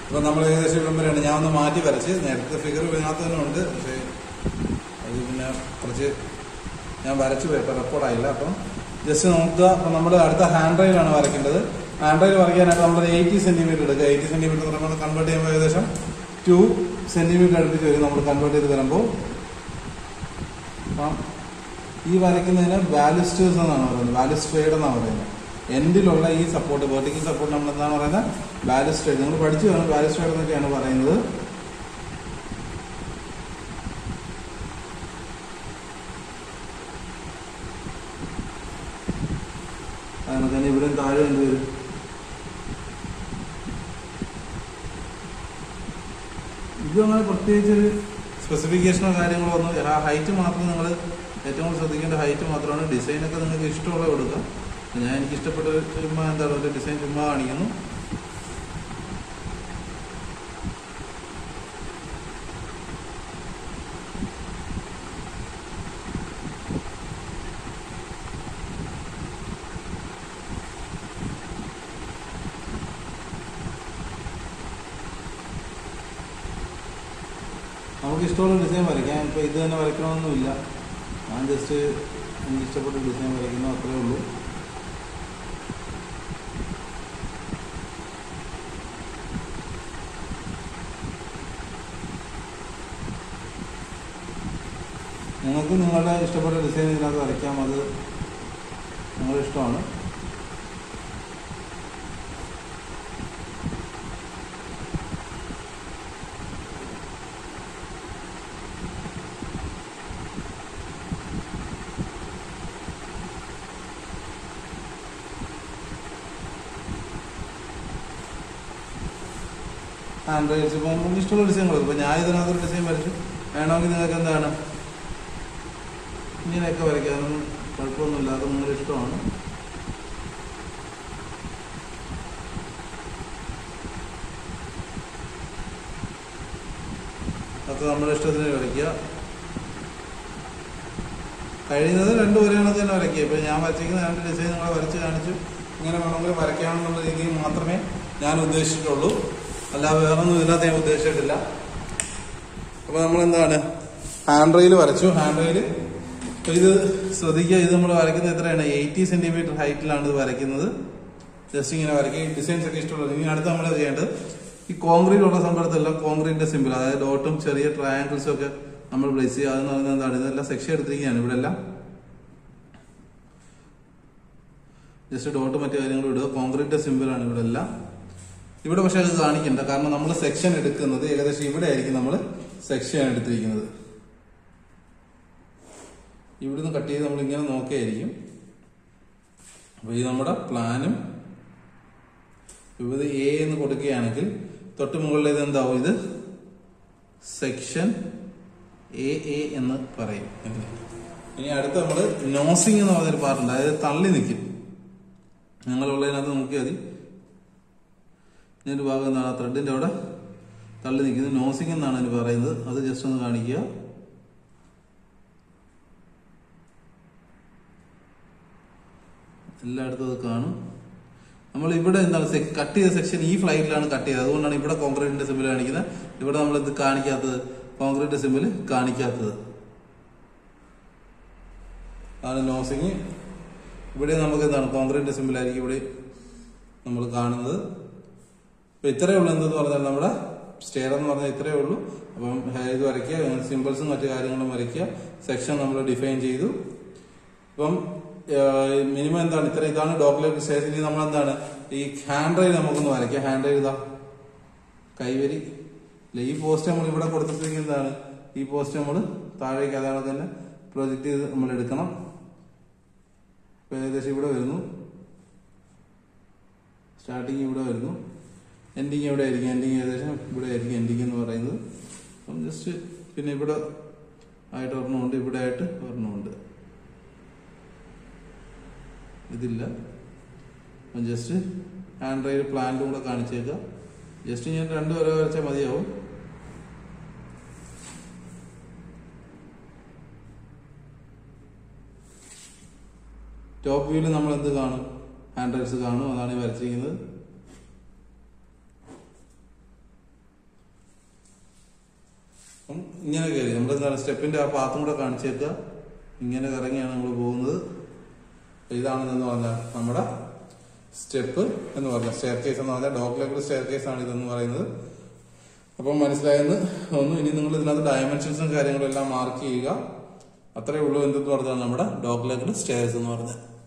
ഇപ്പൊ നമ്മൾ ഏകദേശം ഇവിടം വരെയാണ് ഞാൻ ഒന്ന് മാറ്റി വരച്ച് നേരത്തെ ഫിഗർ ഇതിനകത്ത് തന്നെ ഉണ്ട് പക്ഷേ അത് പിന്നെ കുറച്ച് ഞാൻ വരച്ചു പോയി അപ്പൊ റെക്കോർഡായില്ല അപ്പം ജസ്റ്റ് നോക്കുക അപ്പൊ നമ്മൾ അടുത്ത ഹാൻഡ് റൈലാണ് വരയ്ക്കേണ്ടത് ഹാൻഡ് റൈൽ വരയ്ക്കാനായിട്ട് നമ്മൾ എയ്റ്റി സെന്റിമീറ്റർ എടുക്കുക എയ്റ്റി സെന്റിമീറ്റർ എന്ന് പറയുമ്പോൾ കൺവേർട്ട് ചെയ്യുമ്പോൾ ഏകദേശം ടു സെന്റിമീറ്റർ അടുപ്പിച്ച് വരും നമ്മൾ കൺവേർട്ട് ചെയ്ത് വരുമ്പോൾ അപ്പം ഈ വരയ്ക്കുന്നതിന് ബാലിസ്റ്റേഴ്സ് എന്നാണ് പറയുന്നത് ബാലിസ്ട്രേഡ് എന്നാണ് പറയുന്നത് എൻഡിലുള്ള ഈ സപ്പോർട്ട് വെർട്ടിക്കൽ സപ്പോർട്ട് നമ്മൾ എന്താണ് പറയുന്നത് ബാലിസ്ട്രേഡ് നിങ്ങൾ പഠിച്ചു വേണം ബാലിസ്ട്രേഡ് എന്നൊക്കെയാണ് പറയുന്നത് അതാണ് തന്നെ ഇവിടെ താഴെ എന്ത് വരും ഇത് അങ്ങനെ പ്രത്യേകിച്ച് ഒരു സ്പെസിഫിക്കേഷനോ കാര്യങ്ങളോ ഒന്നും ആ ഹൈറ്റ് മാത്രം നിങ്ങൾ ഏറ്റവും കൂടുതൽ ശ്രദ്ധിക്കേണ്ട ഹൈറ്റ് മാത്രമാണ് ഡിസൈനൊക്കെ നിങ്ങൾക്ക് ഇഷ്ടമുള്ള കൊടുക്കുക ഞാൻ എനിക്ക് ഇഷ്ടപ്പെട്ട ഒരു ചുമ്മാ എന്താണ് ഒരു ഡിസൈൻ ചുമ്മാ കാണിക്കുന്നു നമുക്ക് ഇഷ്ടമുള്ള ഡിസൈൻ വരയ്ക്കാം ഇപ്പോൾ ഇത് തന്നെ വരയ്ക്കണമെന്നൊന്നുമില്ല ഞാൻ ജസ്റ്റ് എനിക്ക് ഇഷ്ടപ്പെട്ട ഡിസൈൻ വരയ്ക്കുന്നു അത്രേ ഉള്ളൂ നിങ്ങൾക്ക് നിങ്ങളുടെ ഇഷ്ടപ്പെട്ട ഡിസൈൻ ഇതിനകത്ത് വരയ്ക്കാം അത് നിങ്ങളുടെ ഇഷ്ടമാണ് ഹാൻഡ് റൈൽസ് ഇപ്പം നമുക്ക് ഇഷ്ടമുള്ള ഡിസൈൻ കൊടുക്കും ഇപ്പം ഞാൻ ഇതിനകത്തൊരു ഡിസൈൻ വരച്ചു വേണമെങ്കിൽ നിങ്ങൾക്ക് എന്താണ് ഇങ്ങനെയൊക്കെ വരയ്ക്കാനൊന്നും കുഴപ്പമൊന്നുമില്ല അത് നിങ്ങളുടെ ഇഷ്ടമാണ് അത് നമ്മുടെ ഇഷ്ടത്തിന് വരയ്ക്കുക കഴിയുന്നത് രണ്ടു ഒരേ കണക്ക് തന്നെ വരയ്ക്കുക ഇപ്പം ഞാൻ വരച്ചിരിക്കുന്ന രണ്ട് ഡിസൈൻ നിങ്ങളെ വരച്ച് കാണിച്ചു ഇങ്ങനെ വേണമെങ്കിൽ വരയ്ക്കാമെന്നുള്ള രീതിയിൽ മാത്രമേ ഞാൻ ഉദ്ദേശിച്ചിട്ടുള്ളൂ അല്ലാതെ വേറൊന്നും ഇതിനകത്ത് ഞാൻ ഉദ്ദേശിച്ചിട്ടില്ല അപ്പോൾ നമ്മൾ എന്താണ് ഹാൻഡ് റെയിൽ വരച്ചു ഹാൻഡ് റെയിൽ ഇത് ശ്രദ്ധിക്കുക ഇത് നമ്മൾ വരയ്ക്കുന്നത് എത്രയാണ് എയ്റ്റി സെന്റിമീറ്റർ ഹൈറ്റിലാണ് ഇത് വരയ്ക്കുന്നത് ജസ്റ്റ് ഇങ്ങനെ വരയ്ക്കുക ഈ ഡിസൈൻസ് ഒക്കെ ഇഷ്ടമുള്ളത് ഇനി അടുത്ത് നമ്മൾ ചെയ്യേണ്ടത് ഈ കോൺക്രീറ്റ് ഉള്ള സംഭവത്തെല്ലാം കോൺക്രീറ്റിന്റെ സിമ്പിൾ അതായത് ഡോട്ടും ചെറിയ ട്രയാങ്കിൾസും ഒക്കെ നമ്മൾ പ്ലേസ് ചെയ്യുക അതെന്ന് പറയുന്നത് എന്താണ് ഇതെല്ലാം സെക്ഷൻ എടുത്തിരിക്കുകയാണ് ഇവിടെ എല്ലാം ജസ്റ്റ് ഡോട്ട് മറ്റു കാര്യങ്ങൾ ഇടുക കോൺക്രീറ്റ് സിമ്പിളാണ് ഇവിടെ എല്ലാം ഇവിടെ പക്ഷെ അത് കാണിക്കണ്ട കാരണം നമ്മൾ സെക്ഷൻ എടുക്കുന്നത് ഏകദേശം ഇവിടെ ആയിരിക്കും നമ്മൾ സെക്ഷൻ എടുത്തിരിക്കുന്നത് ഇവിടുന്ന് കട്ട് ചെയ്ത് നമ്മൾ ഇങ്ങനെ നോക്കിയായിരിക്കും അപ്പൊ ഇത് നമ്മുടെ പ്ലാനും ഇവിടെ എ എന്ന് കൊടുക്കുകയാണെങ്കിൽ തൊട്ട് മുകളിൽ ഇത് എന്താവും ഇത് സെക്ഷൻ എ എ എന്ന് പറയും ഇനി അടുത്ത നമ്മൾ നോസിങ് എന്ന് പറഞ്ഞൊരു പാർട്ടുണ്ട് അതായത് തള്ളി നിൽക്കും ഞങ്ങളുള്ളതിനകത്ത് നോക്കിയാൽ മതി ഇതിന്റെ ഭാഗം എന്താണ് ത്രെഡിന്റെ അവിടെ തള്ളി നിൽക്കുന്നത് നോസിങ് എന്നാണ് അതിന് പറയുന്നത് അത് ജസ്റ്റ് ഒന്ന് കാണിക്കുക എല്ലായിടത്തും അത് കാണും നമ്മൾ ഇവിടെ എന്താണ് കട്ട് ചെയ്ത സെക്ഷൻ ഈ ഫ്ലൈറ്റിലാണ് കട്ട് ചെയ്തത് അതുകൊണ്ടാണ് ഇവിടെ കോൺക്രീറ്റിന്റെ സിമ്പിൾ കാണിക്കുന്നത് ഇവിടെ നമ്മൾ ഇത് കാണിക്കാത്തത് കോൺക്രീറ്റ് സിമ്പിൾ കാണിക്കാത്തത് ആണ് നോസിങ് ഇവിടെ നമുക്ക് എന്താണ് കോൺക്രീറ്റ് സിമ്പിൾ ആയിരിക്കും ഇവിടെ നമ്മൾ കാണുന്നത് അപ്പൊ ഇത്രയേ ഉള്ളൂ എന്തെന്ന് പറഞ്ഞാൽ നമ്മുടെ സ്റ്റെയർ എന്ന് പറഞ്ഞാൽ ഇത്രയേ ഉള്ളൂ അപ്പം ഇത് വരയ്ക്കുക സിമ്പിൾസും മറ്റു കാര്യങ്ങളും വരയ്ക്കുക സെക്ഷൻ നമ്മൾ ഡിഫൈൻ ചെയ്തു അപ്പം മിനിമം എന്താണ് ഇത്ര ഇതാണ് ഡോക്യുമെന്റ് സ്റ്റേജ് ഇനി നമ്മൾ എന്താണ് ഈ ഹാൻഡ് റൈൽ നമുക്കൊന്ന് വരയ്ക്കാം ഹാൻഡ് റൈൽ ഇതാ കൈവരി ഇല്ല ഈ പോസ്റ്റ് നമ്മൾ ഇവിടെ കൊടുത്തിട്ടുണ്ടെങ്കിൽ എന്താണ് ഈ പോസ്റ്റ് നമ്മൾ താഴേക്ക് അതാണ് തന്നെ പ്രൊജക്ട് ചെയ്ത് നമ്മൾ എടുക്കണം ഇപ്പൊ ഏകദേശം ഇവിടെ വരുന്നു സ്റ്റാർട്ടിങ് ഇവിടെ വരുന്നു എൻഡിങ് എവിടെ ആയിരിക്കും എൻഡിങ് ഏകദേശം ഇവിടെ ആയിരിക്കും എൻഡിങ് എന്ന് പറയുന്നത് അപ്പം ജസ്റ്റ് പിന്നെ ഇവിടെ ആയിട്ട് ഒരെണ്ണമുണ്ട് ഇവിടെ ആയിട്ട് ഒരെണ്ണമുണ്ട് ഇതില്ല അപ്പം ജസ്റ്റ് ഹാൻഡ് റൈൽ പ്ലാനിലും കൂടെ കാണിച്ചേക്കാം ജസ്റ്റ് ഞാൻ രണ്ട് വരെ വരച്ചാൽ മതിയാവും ടോപ്പ് വ്യൂവിൽ നമ്മൾ എന്ത് കാണും ഹാൻഡ് റൈൽസ് കാണും അതാണ് ഈ വരച്ചിരിക്കുന്നത് അപ്പം ഇങ്ങനെ കയറി നമ്മൾ എന്താണ് സ്റ്റെപ്പിന്റെ ആ പാത്തും കൂടെ കാണിച്ചേക്കുക ഇങ്ങനെ ഇറങ്ങിയാണ് നമ്മൾ പോകുന്നത് ഇതാണ് എന്ന് പറഞ്ഞാൽ നമ്മുടെ സ്റ്റെപ്പ് എന്ന് പറഞ്ഞ സ്റ്റെയർ കേസ് എന്ന് പറഞ്ഞാൽ ഡോഗ് ലെഗഡ് സ്റ്റെയർ കേസ് ആണ് ഇതെന്ന് പറയുന്നത് അപ്പം മനസ്സിലായെന്ന് തോന്നുന്നു ഇനി നിങ്ങൾ ഇതിനകത്ത് ഡയമെൻഷൻസും കാര്യങ്ങളും എല്ലാം മാർക്ക് ചെയ്യുക അത്രേ ഉള്ളൂ എന്തെന്ന് പറഞ്ഞാൽ നമ്മുടെ ഡോഗ് ലെഗഡ് സ്റ്റെയർസ് എന്ന് പറഞ്ഞാൽ